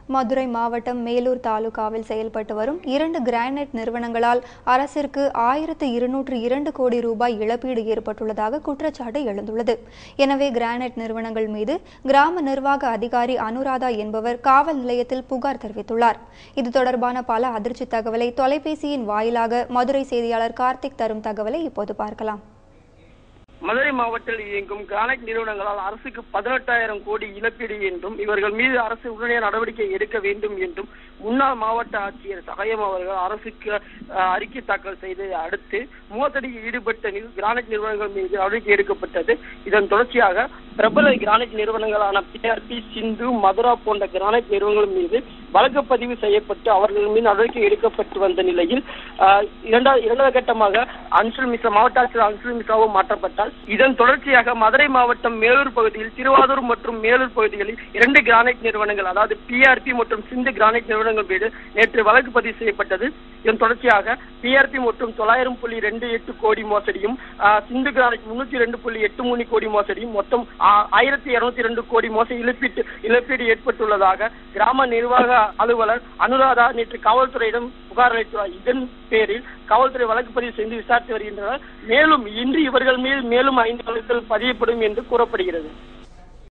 மதுரை மாவட்டம் மேலூர் தாலுகாவில் செயல்பட்டு வரும் இரண்டு கிரானைட் நிறுவனங்களால் அரசிற்கு ஆயிரத்து இருநூற்று இரண்டு கோடி ரூபாய் இழப்பீடு ஏற்பட்டுள்ளதாக குற்றச்சாட்டு எழுந்துள்ளது எனவே கிரானைட் நிறுவனங்கள் மீது கிராம நிர்வாக அதிகாரி அனுராதா என்பவர் காவல் நிலையத்தில் புகார் தெரிவித்துள்ளார் இது தொடர்பான பல அதிர்ச்சி தகவலை தொலைபேசியின் வாயிலாக மதுரை செய்தியாளர் கார்த்திக் தரும் தகவலை இப்போது பார்க்கலாம் மதுரை மாவட்டத்தில் இயங்கும் கிரானைட் நிறுவனங்களால் அரசுக்கு பதினெட்டாயிரம் கோடி இழப்பீடு என்றும் இவர்கள் மீது அரசு உடனடியாக நடவடிக்கை எடுக்க வேண்டும் என்றும் முன்னாள் மாவட்ட ஆட்சியர் சகாயம் அவர்கள் அரசுக்கு அஹ், அறிக்கை தாக்கல் செய்ததை அடுத்து மோசடியில் ஈடுபட்ட நி- கிரானைட் நிறுவனங்கள் மீது நடவடிக்கை எடுக்கப்பட்டது இதன் தொடர்ச்சியாக பிரபல கிரானைட் நிறுவனங்களான பிஆர்பி சிந்து மதுரா போன்ற கிரானைட் நிறுவனங்கள் மீது வழக்கு பதிவு செய்யப்பட்டு அவர்கள் மீது நடவடிக்கை எடுக்கப்பட்டு வந்த நிலையில் அஹ், இரண்டாவது இரண்டாவது கட்டமாக அன்சுல் மிஸ்ரா மாவட்ட ஆட்சியர் அன்சுல் மிஸ்ராவும் மாற்றப்பட்டால் இதன் தொடர்ச்சியாக மதுரை மாவட்டம் மேலூர் பகுதியில் திருவாரூர் மற்றும் மேலூர் பகுதிகளில் இரண்டு கிரானைட் நிறுவனங்கள் அதாவது பிஆர்பி மற்றும் சிந்து கிரானைட் நிறுவனங்கள் மீது நேற்று வழக்கு பதிவு செய்யப்பட்டது இதன் தொடர்ச்சியாக பிஆர்பி மற்றும் தொள்ளாயிரம் புள்ளி ரெண்டு எட்டு கோடி மோசடியும் ஆஹ், சிந்து கிரானைட் முன்னூத்தி ரெண்டு புள்ளி எட்டு மூணு கோடி மோசடியும் மொத்தம் ஆயிரத்தி இருநூத்தி ரெண்டு கோடி மோசடி இழப்பீட்டு இழப்பீடு ஏற்பட்டுள்ளதாக கிராம நிர்வாக அலுவலர் அனுராதா நேற்று காவல்துறையிடம் புகார் அளித்துள்ளார் இதன் பேரில் காவல்துறை வழக்கு பதிவு செய்து விசாரித்து வருகின்றனர் மேலும் இன்று இவர்கள் மீது மேலும் ஐந்து வழக்குகள் பதியப்படும் என்று கூறப்படுகிறது